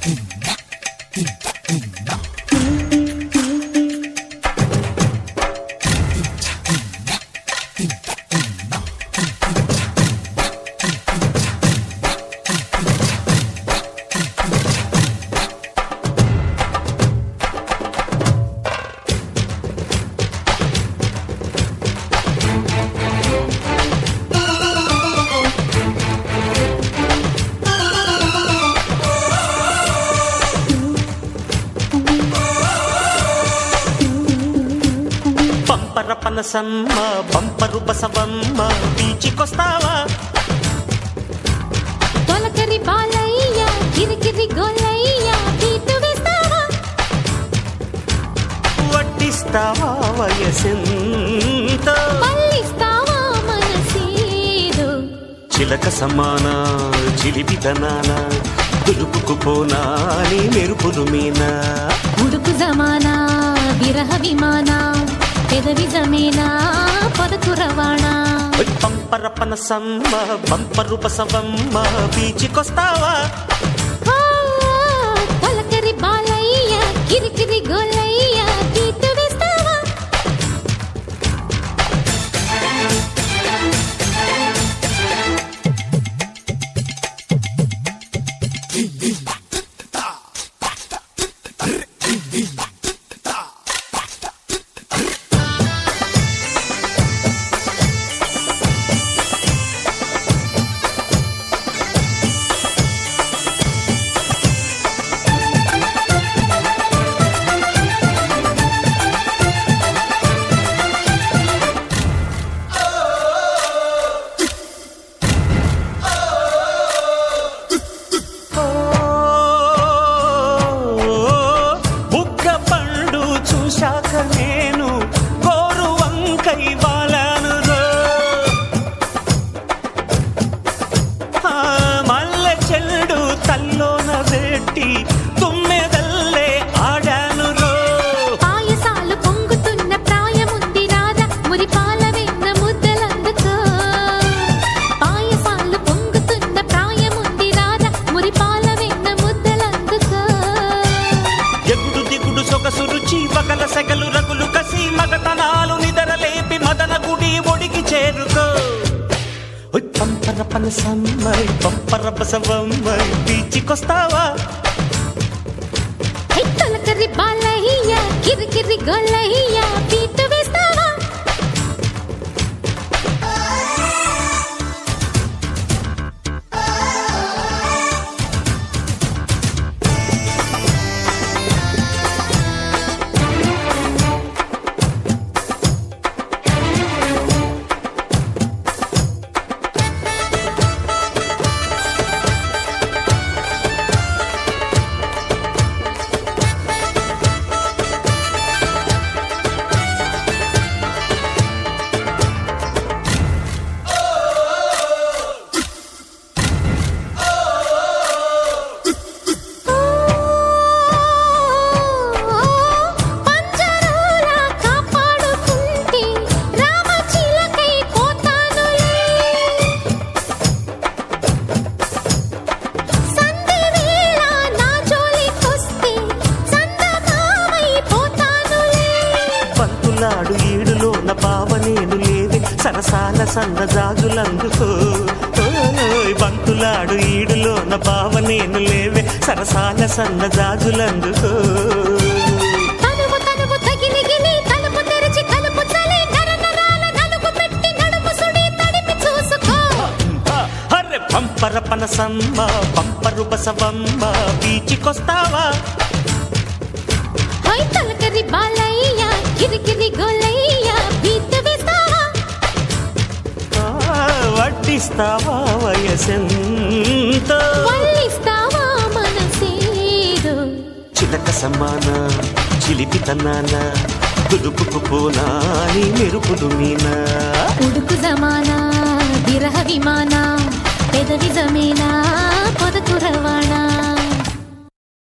పంపర పనసమ్మ పంపరు బసవమ్మ బీచికొస్తావా తొలకరి బాలయ్య కిరికిరి గోలయ్య బీటు వేస్తావా వడ్డిస్తావా వయసెంత మళ్ళిస్తావా మనసేదో చిలక సమాన చిలిపితనాన దులుపుకు పోనా నీ మెరుపులు మీనా ఉడుకు జమానా విరహ విమానా పెదవి జమేనా పదకు రవాణా ఓయ్ పంపర పనసమ్మ పంపరు బసవమ్మ బీచికొస్తావా ఆ, తొలకరి బాలయ్య కిరికిరి గోలయ్య బీటు వేస్తావా బుగ్గ పండు చూశాక నేను గోరు వంకై వాలాను మల్లె చెల్డు తల్లోన పెట్టి తుమ్మెదల్లే ఆడాను రో పాయసాలు పొంగుతున్న ప్రాయముంది రాధ మురిపాల వెన్న ముద్దలందుకో పాయసాలు పొంగుతున్న ప్రాయముంది రాధ మురిపాల వెన్న ముద్దలందుకో ఎగుడు దిగుడు సొగసు రుచి వగల సెగలు రగులు కసి మగతనాలు నిదరలేపి మదన గుడి ఒడికి చేరుకో ఒయ్ పంపర పనసమ్మై పంపర బసవమ్మై బీచికొస్తావా హై తొలకరి బాలయ్య కిరికిరి గొల్లయ్య పీట వేస్తావా పంజరంలా కాపాడుకుంటే రామచిలకై పోతానులే సంధి వేళ నా జోలికొస్తే చందమామై పోతానులే పంతులాడు ఈడులోన బావ నేను లేవే సరసాల సన్న జాజులందుకో ఓయ్ బంతులాడు ఈడులోన బావ నేను లేవే సరసాల సన్న జాజులందుకో తనువు తనువు తగిలిగిలి తలుపు తెరిచి కలుపు చలి నరనరాల నలుగు పెట్టి నడుము సుడి తడిపి చూసుకో అరే పంపర పనసమ్మ పంపరు బసవమ్మ బీచికొస్తావా హై తలకరి బాలయ్య కిరికిరి గోలయ్య బీత వేస్తావా ఆ, వడ్డిస్తావా వయసెంత వల్లిస్తావా మనసేదో చిలక సమాన చిలిపితనాన దులుపుకు పోనా నీ మెరుపులు మీనా ఉడుకు జమానా విరహ విమానా పెదవి జమేనా పొదకు రవాణా